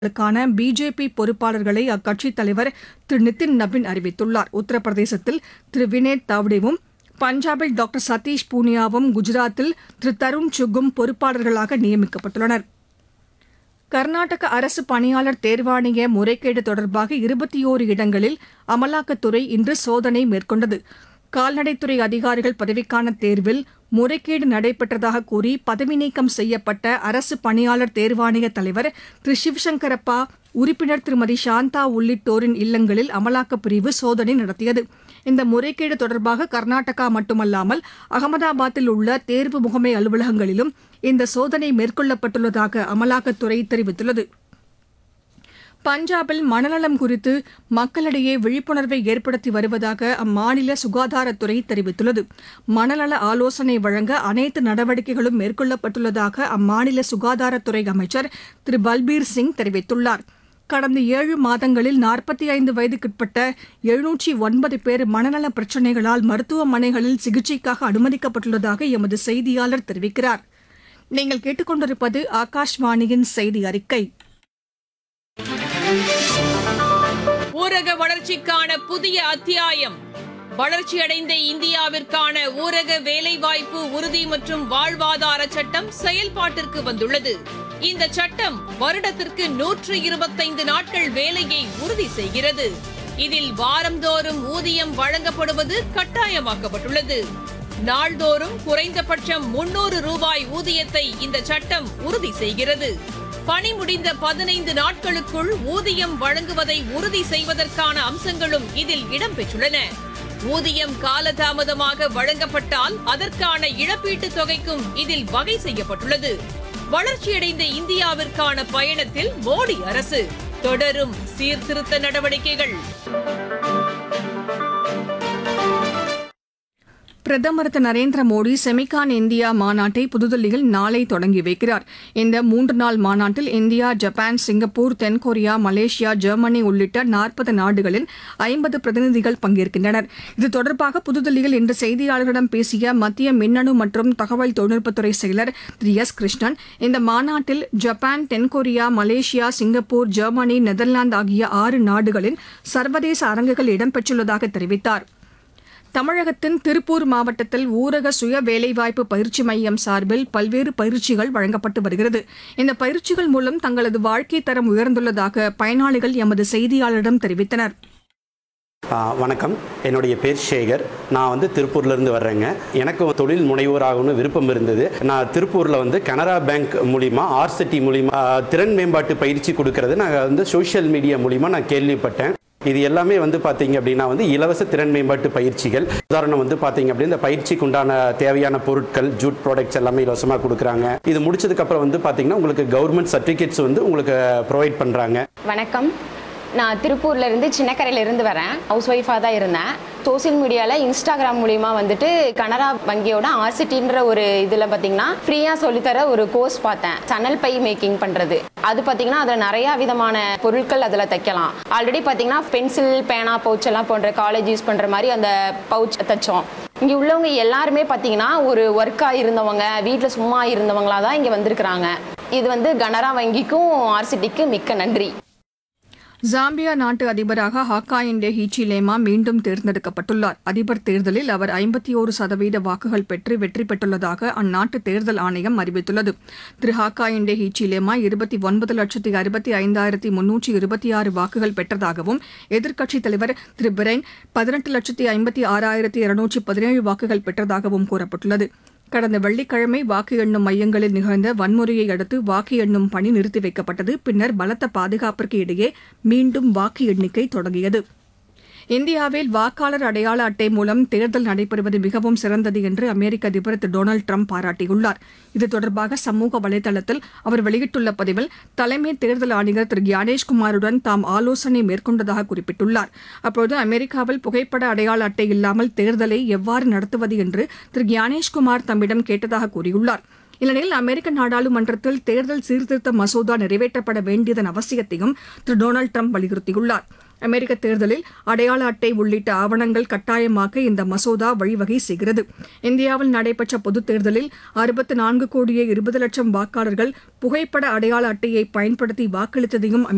க்கான பிஜேபி பொறுப்பாளர்களை அக்கட்சித் தலைவர் திரு நிதின் நபின் அறிவித்துள்ளார் உத்தரப்பிரதேசத்தில் திரு வினேத் தாவ்டேவும் பஞ்சாபில் டாக்டர் சதீஷ் பூனியாவும் குஜராத்தில் திரு தருண் சுக்கும் பொறுப்பாளர்களாக நியமிக்கப்பட்டுள்ளனர் கர்நாடக அரசு பணியாளர் தேர்வாணைய முறைகேடு தொடர்பாக இருபத்தி ஓரு இடங்களில் அமலாக்கத்துறை இன்று சோதனை மேற்கொண்டது கால்நடைத்துறை அதிகாரிகள் பதவிக்கான தேர்வில் முறைகேடு நடைபெற்றதாக கூறி பதவி நீக்கம் செய்யப்பட்ட அரசு பணியாளர் தேர்வாணைய தலைவர் திரு சிவசங்கரப்பா உறுப்பினர் திருமதி சாந்தா உள்ளிட்டோரின் இல்லங்களில் அமலாக்கப் பிரிவு சோதனை நடத்தியது இந்த முறைகேடு தொடர்பாக கர்நாடகா மட்டுமல்லாமல் அகமதாபாத்தில் உள்ள தேர்வு முகமை அலுவலகங்களிலும் இந்த சோதனை மேற்கொள்ளப்பட்டுள்ளதாக அமலாக்கத்துறை தெரிவித்துள்ளது பஞ்சாபில் மனநலம் குறித்து மக்களிடையே விழிப்புணர்வை ஏற்படுத்தி வருவதாக அம்மாநில சுகாதாரத்துறை தெரிவித்துள்ளது மனநல ஆலோசனை வழங்க அனைத்து நடவடிக்கைகளும் மேற்கொள்ளப்பட்டுள்ளதாக அம்மாநில சுகாதாரத்துறை அமைச்சர் திரு பல்பீர் சிங் தெரிவித்துள்ளார் கடந்த ஏழு மாதங்களில் நாற்பத்தி ஐந்து வயதுக்குட்பட்ட எழுநூற்றி ஒன்பது பேர் மனநல பிரச்சினைகளால் மருத்துவமனைகளில் சிகிச்சைக்காக அனுமதிக்கப்பட்டுள்ளதாக எமது செய்தியாளர் தெரிவிக்கிறார் நீங்கள் கேட்டுக்கொண்டிருப்பது ஆகாஷ்வாணியின் செய்தி அறிக்கை ஊரக வளர்ச்சிக்கான புதிய அத்தியாயம் வளர்ச்சியடைந்த இந்தியாவிற்கான ஊரக வேலைவாய்ப்பு உறுதி மற்றும் வாழ்வாதார சட்டம் செயல்பாட்டிற்கு வந்துள்ளது இந்த சட்டம் வருடத்திற்கு நூற்று இருபத்தைந்து நாட்கள் வேலையை உறுதி செய்கிறது இதில் வாரந்தோறும் ஊதியம் வழங்கப்படுவது கட்டாயமாக்கப்பட்டுள்ளது நாள்தோறும் குறைந்தபட்சம் முன்னூறு ரூபாய் ஊதியத்தை இந்த சட்டம் உறுதி செய்கிறது பணி முடிந்த பதினைந்து நாட்களுக்குள் ஊதியம் வழங்குவதை உறுதி செய்வதற்கான அம்சங்களும் இதில் இடம்பெற்றுள்ளன ஊதியம் காலதாமதமாக வழங்கப்பட்டால் அதற்கான இழப்பீட்டுத் தொகைக்கும் இதில் வகை செய்யப்பட்டுள்ளது வளர்ச்சியடைந்த இந்தியாவிற்கான பயணத்தில் மோடி அரசு தொடரும் சீர்திருத்த நடவடிக்கைகள் பிரதமர் திரு நரேந்திர மோடி செமிகான் இந்தியா மாநாட்டை புதுதில்லியில் நாளை தொடங்கி வைக்கிறார் இந்த மூன்று நாள் மாநாட்டில் இந்தியா ஜப்பான் சிங்கப்பூர் தென்கொரியா மலேசியா ஜெர்மனி உள்ளிட்ட நாற்பது நாடுகளின் ஐம்பது பிரதிநிதிகள் பங்கேற்கின்றனர் இது தொடர்பாக புதுதில்லியில் இன்று செய்தியாளர்களிடம் பேசிய மத்திய மின்னணு மற்றும் தகவல் தொழில்நுட்பத்துறை செயலர் திரு எஸ் கிருஷ்ணன் இந்த மாநாட்டில் ஜப்பான் தென்கொரியா மலேசியா சிங்கப்பூர் ஜெர்மனி நெதர்லாந்து ஆகிய ஆறு நாடுகளின் சர்வதேச அரங்குகள் இடம்பெற்றுள்ளதாக தெரிவித்தாா் தமிழகத்தின் திருப்பூர் மாவட்டத்தில் ஊரக சுய வேலைவாய்ப்பு பயிற்சி மையம் சார்பில் பல்வேறு பயிற்சிகள் வழங்கப்பட்டு வருகிறது இந்த பயிற்சிகள் மூலம் தங்களது வாழ்க்கை தரம் உயர்ந்துள்ளதாக பயனாளிகள் எமது செய்தியாளரிடம் தெரிவித்தனர் ஆ, வணக்கம் என்னுடைய பேர் சேகர் நான் வந்து திருப்பூர்லேருந்து வர்றேங்க எனக்கு தொழில் முனைவோராகணும்னு விருப்பம் இருந்தது நான் திருப்பூரில் வந்து கனரா பேங்க் மூலிமா ஆர்சிட்டி மூலிமா ஆ, திறன் மேம்பாட்டு பயிற்சி கொடுக்கறது நான் வந்து சோஷியல் மீடியா மூலிமா நான் கேள்விப்பட்டேன் இது எல்லாமே வந்து பார்த்தீங்க அப்படின்னா வந்து இலவச திறன் மேம்பாட்டு பயிற்சிகள் உதாரணம் வந்து பார்த்தீங்க அப்படின்னா இந்த பயிற்சிக்கு உண்டான தேவையான பொருட்கள் ஜூட் ப்ராடக்ட்ஸ் எல்லாமே இலவசமாக கொடுக்குறாங்க இது முடிச்சதுக்கு அப்புறம் வந்து பார்த்தீங்கன்னா உங்களுக்கு கவர்மெண்ட் சர்டிஃபிகேட்ஸ் வந்து உங்களுக்கு ப்ரொவைட் பண்ணுறாங்க வணக்கம் நான் திருப்பூர்ல இருந்து சின்னக்கரையில இருந்து வரேன் ஹவுஸ் ஒய்ஃபாக தான் இருந்தேன் சோஷியல் மீடியாவில் இன்ஸ்டாகிராம் மூலிமா வந்துட்டு கனரா வங்கியோட ஆர்சிட்டின்ற ஒரு இதில் பார்த்தீங்கன்னா ஃப்ரீயாக சொல்லித்தர ஒரு கோர்ஸ் பார்த்தேன் சன்னல் பை மேக்கிங் பண்ணுறது அது பார்த்தீங்கன்னா அதில் நிறையா விதமான பொருட்கள் அதில் தைக்கலாம் ஆல்ரெடி பார்த்தீங்கன்னா பென்சில் பேனா பவுச் எல்லாம் போன்ற காலேஜ் யூஸ் பண்ணுற மாதிரி அந்த பவுச் தைச்சோம் இங்கே உள்ளவங்க எல்லாருமே பார்த்தீங்கன்னா ஒரு ஒர்க்காக இருந்தவங்க வீட்டில் சும்மா இருந்தவங்களா தான் இங்கே வந்திருக்கிறாங்க இது வந்து கனரா வங்கிக்கும் ஆர்சிட்டிக்கு மிக்க நன்றி ஜாம்பியா நாட்டு அதிபராக ஹாக்காயின்டே ஹீச்சிலேமா மீண்டும் தேர்ந்தெடுக்கப்பட்டுள்ளார் அதிபர் தேர்தலில் அவர் ஐம்பத்தி ஒரு சதவீத வாக்குகள் பெற்று வெற்றி பெற்றுள்ளதாக அந்நாட்டு தேர்தல் ஆணையம் அறிவித்துள்ளது திரு ஹாக்காயின்டே ஹீச்சிலேமா இருபத்தி ஒன்பது லட்சத்தி அறுபத்தி ஐந்தாயிரத்தி முன்னூற்றி இருபத்தி ஆறு வாக்குகள் பெற்றதாகவும் எதிர்க்கட்சித் தலைவர் திரு பிரெயின் பதினெட்டு லட்சத்தி ஐம்பத்தி ஆறாயிரத்தி இருநூற்றி பதினேழு வாக்குகள் பெற்றதாகவும் கூறப்பட்டுள்ளது கடந்த வெள்ளிக்கிழமை வாக்கு எண்ணும் மையங்களில் நிகழ்ந்த வன்முறையை அடுத்து வாக்கு எண்ணும் பணி நிறுத்தி வைக்கப்பட்டது பின்னர் பலத்த பாதுகாப்பிற்கு இடையே மீண்டும் வாக்கு எண்ணிக்கை தொடங்கியது இந்தியாவில் வாக்காளர் அடையாள அட்டை மூலம் தேர்தல் நடைபெறுவது மிகவும் சிறந்தது என்று அமெரிக்க அதிபர் திரு டொனால்டு ட்ரம்ப் பாராட்டியுள்ளார் இது தொடர்பாக சமூக வலைதளத்தில் அவர் வெளியிட்டுள்ள பதிவில் தலைமை தேர்தல் ஆணையர் திரு கியானேஷ்குமாருடன் தாம் ஆலோசனை மேற்கொண்டதாக குறிப்பிட்டுள்ளார் அப்போது அமெரிக்காவில் புகைப்பட அடையாள அட்டை இல்லாமல் தேர்தலை எவ்வாறு நடத்துவது என்று திரு கியானேஷ்குமார் தம்மிடம் கேட்டதாக கூறியுள்ளார் இந்நிலையில் அமெரிக்க நாடாளுமன்றத்தில் தேர்தல் சீர்திருத்த மசோதா நிறைவேற்றப்பட வேண்டியதன் அவசியத்தையும் திரு டொனால்டு ட்ரம்ப் வலியுறுத்தியுள்ளார் அமெரிக்க தேர்தலில் அடையாள அட்டை உள்ளிட்ட ஆவணங்கள் கட்டாயமாக்க இந்த மசோதா வழிவகை செய்கிறது இந்தியாவில் நடைபெற்ற பொதுத் தேர்தலில் அறுபத்து நான்கு கோடியே இருபது லட்சம் வாக்காளர்கள் புகைப்பட அடையாள அட்டையை பயன்படுத்தி வாக்களித்ததையும்